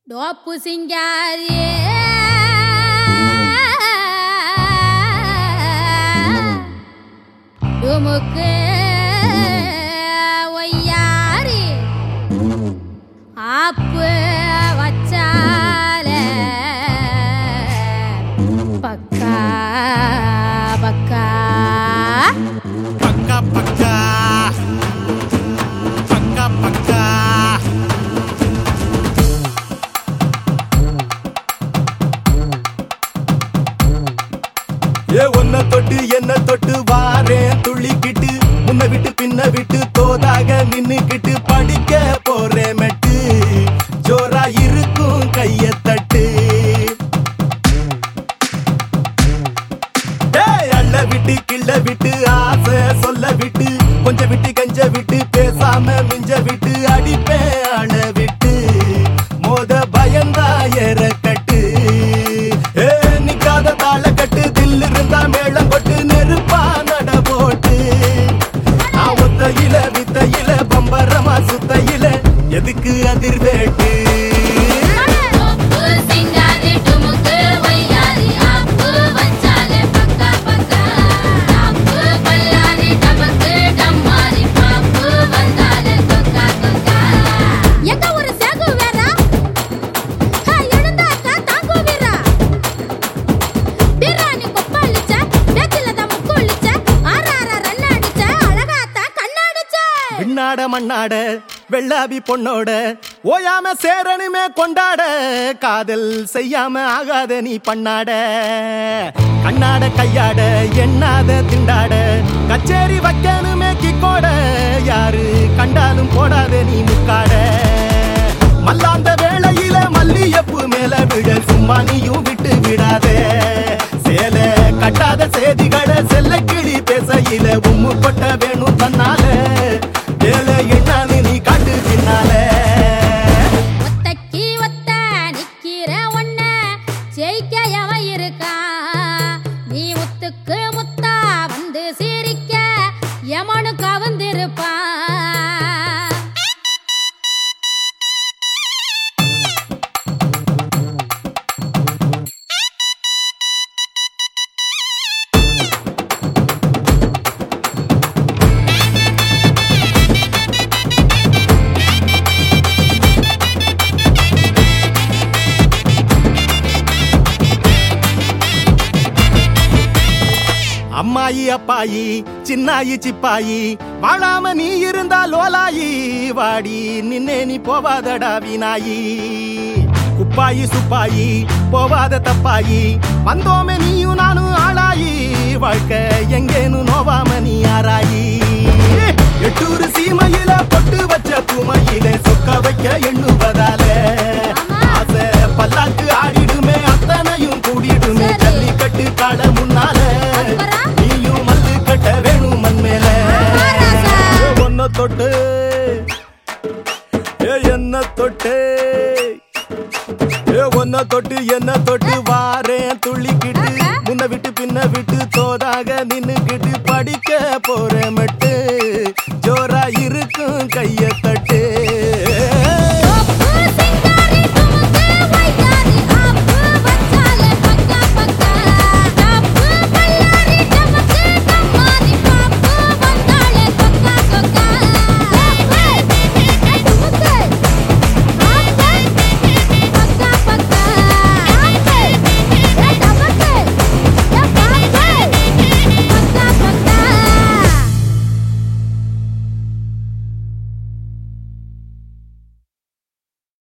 டோப்பு சிங்காரி டுமுக்கு ஒய்யாரி ஆப்பு வச்சால பக்கா பக்கா பக்கா பக்கா பக்கா பக்கா ஏ ஒன்ன தொட்டு என்ன தொட்டு வாரேன் துள்ளிக்கிட்டு முன்ன விட்டு பின்ன விட்டு தோதாக நின்னுக்கிட்டு படிக்க போறேன் மெட்டு ஜோரா இருக்கும் கைய தட்டு ஏய், அள்ள விட்டு கிள்ள விட்டு ஆசை சொல்ல விட்டு கொஞ்சம் விட்டு கஞ்ச விட்டு பேசாம மிஞ்ச விட்டு அடிப்பேன் அழ விட்டு மோத பயந்தா ஏற கட்டு ஏ நிக்காத தாள கட்டு தில் இருந்தா மேளம் கொட்டு நெருப்பா நட போட்டு நான் ஒத்தையில வித்தையில பம்பரமா சுத்தையில எதுக்கு அதிர்வேட்டு டோப்பு சிங்காரி டுமுக்கு ஒய்யாரி ஆப்பு வச்சால பக்கா பக்கா ஆப்பு பல்லாரி டமக்கு டம்மாரி பாப்பு வந்தால கொக்கா கொக்கா எங்க ஒரு சேகு வேற ஹே எழுந்தாக்கா தாங்கு வீர பிராணி கொப்பளிச்ச பேச்சில தான் முக்குளிச்ச ஆறார ரன் அடிச்ச அழகாத்தா கண்ணாடிச்ச விண்ணாட மண்ணாட வெள்ளாவி பொண்ணோட ஓயாம சேரனுமே கொண்டாட காதல் செய்யாம ஆகாத நீ பண்ணாட கண்ணாட கையாட எண்ணாத திண்டாட கச்சேரி வைக்கணுமே கிக்கோட யாரு கண்டாலும் போடாத நீ முக்காட மல்லாந்த வேளையில மல்லியப்பு மேல விட சும்மா நீயும் விட்டு விடாதே சேல கட்டாத செய்திகளை செல்ல கிளி பேசையில உம்மு கொட்ட வேணும் தன்னால ஏல என்னான்னு நீ காட்டு பின்னால ஒத்தக்கி ஒத்த நிக்கிற ஒன்ன ஜெயிக்க எவன் இருக்கா நீ முத்துக்கு முத்தா வந்து சிரிக்க எமனு கவந்திருப்பா அம்மாயி அப்பாயி சின்னாயி சிப்பாயி வாழாம நீ இருந்தா லோலாயி வாடி நின்னே நீ போவாதடா வீணாயி குப்பாயி சுப்பாயி போவாத தப்பாயி வந்தோமே நீயும் நானும் ஆளாயி வாழ்க்கை எங்கேனு நோவாம நீ ஆராயி எட்டூரு சீமையில பொட்டு வச்ச பூமையில சொக்க வைக்க எண்ணுவதால ஆசை பல்லாக்கு ஆடிடுமே அத்தனையும் கூடிடுமே சரி. ஜல்லிக்கட்டு காட முன்னால அப்புறம்? நீயும் மல்லு கட்ட வேணும் மண் மேல ஆமா, ராசா. ஏ, உன்னை தொட்டு ஏ என்ன தொட்டு ஏ ஒன்ன தொட்டு என்ன தொட்டு வாரேன் துள்ளிக்கிட்டு ஆஹா. முன்ன விட்டு பின்ன விட்டு தோதாக நின்னுக்கிட்டு படிக்க போற மட்டு ஜோரா இருக்கும் கைய தட்டு